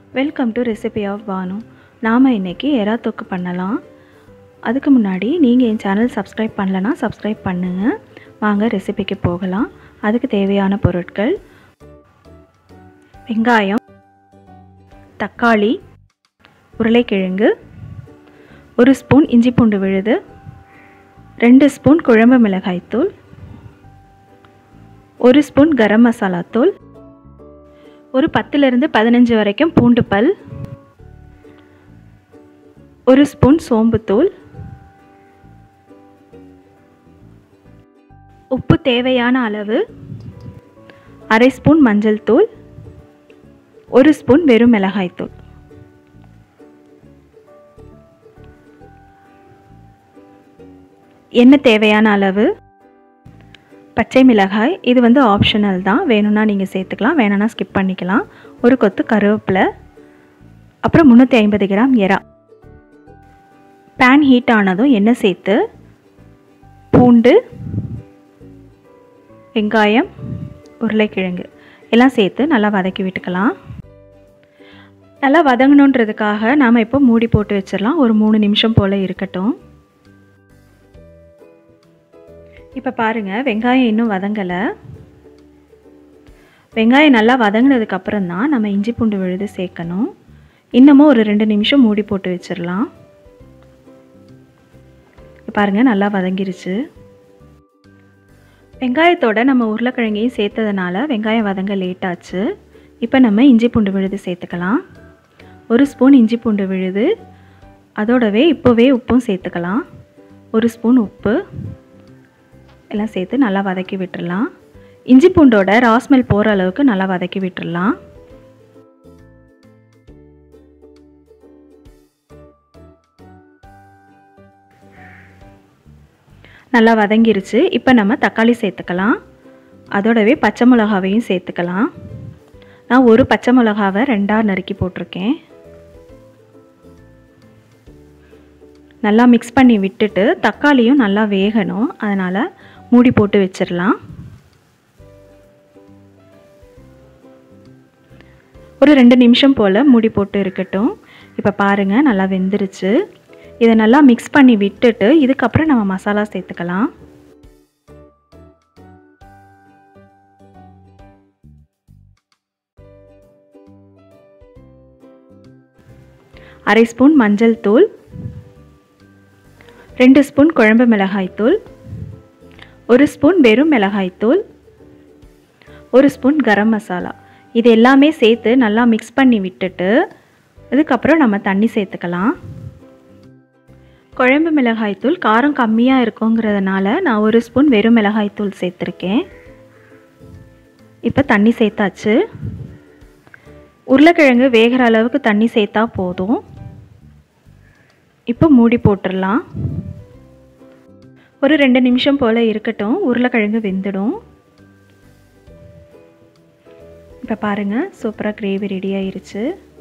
welcome to recipe of Banu நாம் இன்றைக்கி எறா தொக்கு பண்ணலாம் அதுக்கு முன்னாடி நீங்கள் என் சேனல் சப்ஸ்கிரைப் பண்ணலனா சப்ஸ்கிரைப் பண்ணுங்கள் வாங்க ரெசிபிக்கு போகலாம் அதுக்கு தேவையான பொருட்கள் வெங்காயம் தக்காளி உருளைக்கிழங்கு ஒரு ஸ்பூன் இஞ்சி பூண்டு விழுது ரெண்டு ஸ்பூன் குழம்பு மிளகாய்த்தூள் ஒரு ஸ்பூன் கரம் மசாலா தூள் ஒரு பத்துலேருந்து பதினஞ்சு வரைக்கும் பூண்டு பல் ஒரு ஸ்பூன் சோம்புத்தூள் உப்பு தேவையான அளவு அரை ஸ்பூன் மஞ்சள் தூள் ஒரு ஸ்பூன் வெறும் மிளகாய்த்தூள் எண்ணெய் தேவையான அளவு பச்சை மிளகாய் இது வந்து ஆப்ஷனல் தான் வேணும்னா நீங்கள் சேர்த்துக்கலாம் வேணும்னா ஸ்கிப் பண்ணிக்கலாம் ஒரு கொத்து கருவேப்பிலை அப்புறம் முந்நூற்றி ஐம்பது கிராம் எறா பேன் ஹீட் ஆனதும் எண்ணெய் சேர்த்து பூண்டு வெங்காயம் உருளைக்கிழங்கு எல்லாம் சேர்த்து நல்லா வதக்கி விட்டுக்கலாம் நல்லா வதங்கணுன்றதுக்காக நாம் இப்போ மூடி போட்டு வச்சிடலாம் ஒரு மூணு நிமிஷம் போல் இருக்கட்டும் இப்போ பாருங்கள் வெங்காயம் இன்னும் வதங்கலை வெங்காயம் நல்லா வதங்கினதுக்கப்புறம் தான் நம்ம இஞ்சி பூண்டு விழுது சேர்க்கணும் இன்னமும் ஒரு ரெண்டு நிமிஷம் மூடி போட்டு வச்சிடலாம் பாருங்கள் நல்லா வதங்கிருச்சு வெங்காயத்தோட நம்ம உருளைக்கிழங்கையும் சேர்த்ததுனால வெங்காயம் வதங்க லேட் ஆச்சு இப்போ நம்ம இஞ்சி பூண்டு விழுது சேர்த்துக்கலாம் ஒரு ஸ்பூன் இஞ்சி பூண்டு விழுது அதோடவே இப்போவே உப்பும் சேர்த்துக்கலாம் ஒரு ஸ்பூன் உப்பு எல்லாம் சேர்த்து நல்லா வதக்கி விட்டுடலாம் இஞ்சி பூண்டோட ராஸ்மெல் போகிற அளவுக்கு நல்லா வதக்கி விட்டுடலாம் நல்லா வதங்கிருச்சு இப்போ நம்ம தக்காளி சேர்த்துக்கலாம் அதோடவே பச்சை மிளகாவையும் சேர்த்துக்கலாம் நான் ஒரு பச்சை மிளகாவை ரெண்டாக நறுக்கி போட்டிருக்கேன் நல்லா மிக்ஸ் பண்ணி விட்டுட்டு தக்காளியும் நல்லா வேகணும் அதனால் மூடி போட்டு வச்சிடலாம் ஒரு ரெண்டு நிமிஷம் போல் மூடி போட்டு இருக்கட்டும் இப்போ பாருங்கள் நல்லா வெந்துருச்சு இதை நல்லா மிக்ஸ் பண்ணி விட்டுட்டு இதுக்கப்புறம் நம்ம மசாலா சேர்த்துக்கலாம் அரை ஸ்பூன் மஞ்சள் தூள் ரெண்டு ஸ்பூன் குழம்பு மிளகாய்த்தூள் ஒரு ஸ்பூன் வெறும் மிளகாய்த்தூள் ஒரு ஸ்பூன் கரம் மசாலா இது எல்லாமே சேர்த்து நல்லா மிக்ஸ் பண்ணி விட்டுட்டு அதுக்கப்புறம் நம்ம தண்ணி சேர்த்துக்கலாம் குழம்பு மிளகாய்த்தூள் காரம் கம்மியாக இருக்குங்கிறதுனால நான் ஒரு ஸ்பூன் வெறும் மிளகாய்த்தூள் சேர்த்துருக்கேன் இப்போ தண்ணி சேர்த்தாச்சு உருளைக்கிழங்கு வேகிற அளவுக்கு தண்ணி சேர்த்தா போதும் இப்போ மூடி போட்டுடலாம் ஒரு ரெண்டு நிமிஷம் போல் இருக்கட்டும் உருளைக்கிழங்கு வெந்துடும் இப்போ பாருங்கள் சூப்பராக கிரேவி ரெடி ஆயிருச்சு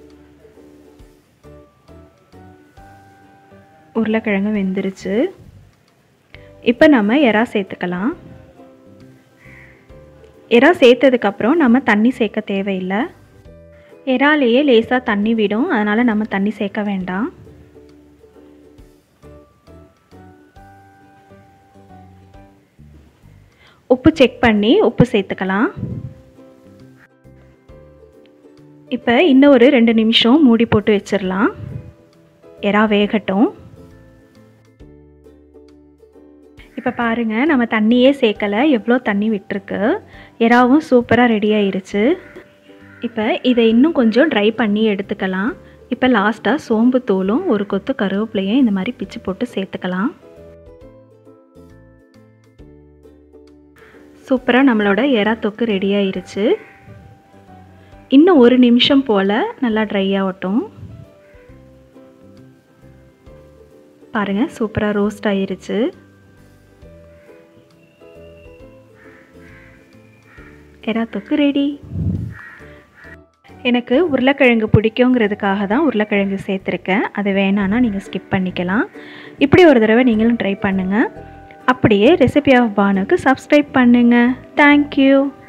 உருளைக்கிழங்கு வெந்துருச்சு இப்போ நம்ம எறா சேர்த்துக்கலாம் எறா சேர்த்ததுக்கப்புறம் நம்ம தண்ணி சேர்க்க தேவையில்லை எறாலேயே லேசாக தண்ணி விடும் அதனால் நம்ம தண்ணி சேர்க்க வேண்டாம் உப்பு செக் பண்ணி உப்பு சேர்த்துக்கலாம் இப்போ இன்னும் ஒரு ரெண்டு நிமிஷம் மூடி போட்டு வச்சிடலாம் எறா வேகட்டும் இப்போ பாருங்கள் நம்ம தண்ணியே சேர்க்கலை எவ்வளோ தண்ணி விட்டுருக்கு எறாவும் சூப்பராக ரெடி ஆயிருச்சு இப்போ இதை இன்னும் கொஞ்சம் ட்ரை பண்ணி எடுத்துக்கலாம் இப்போ லாஸ்ட்டாக சோம்பு தூளும் ஒரு கொத்து கருவேப்பிலையும் இந்த மாதிரி பிச்சு போட்டு சேர்த்துக்கலாம் சூப்பராக நம்மளோட எறா தொக்கு ரெடி ஆயிருச்சு இன்னும் ஒரு நிமிஷம் போல் நல்லா ட்ரை ஆகட்டும் பாருங்கள் சூப்பராக ரோஸ்ட் ஆயிருச்சு எறா தொக்கு ரெடி எனக்கு உருளைக்கிழங்கு பிடிக்குங்கிறதுக்காக தான் உருளைக்கிழங்கு சேர்த்துருக்கேன் அது வேணான்னா நீங்கள் ஸ்கிப் பண்ணிக்கலாம் இப்படி ஒரு தடவை நீங்களும் ட்ரை பண்ணுங்கள் அப்படியே ரெசிபி ஆஃப் பானுக்கு சப்ஸ்கிரைப் பண்ணுங்கள் தேங்க்யூ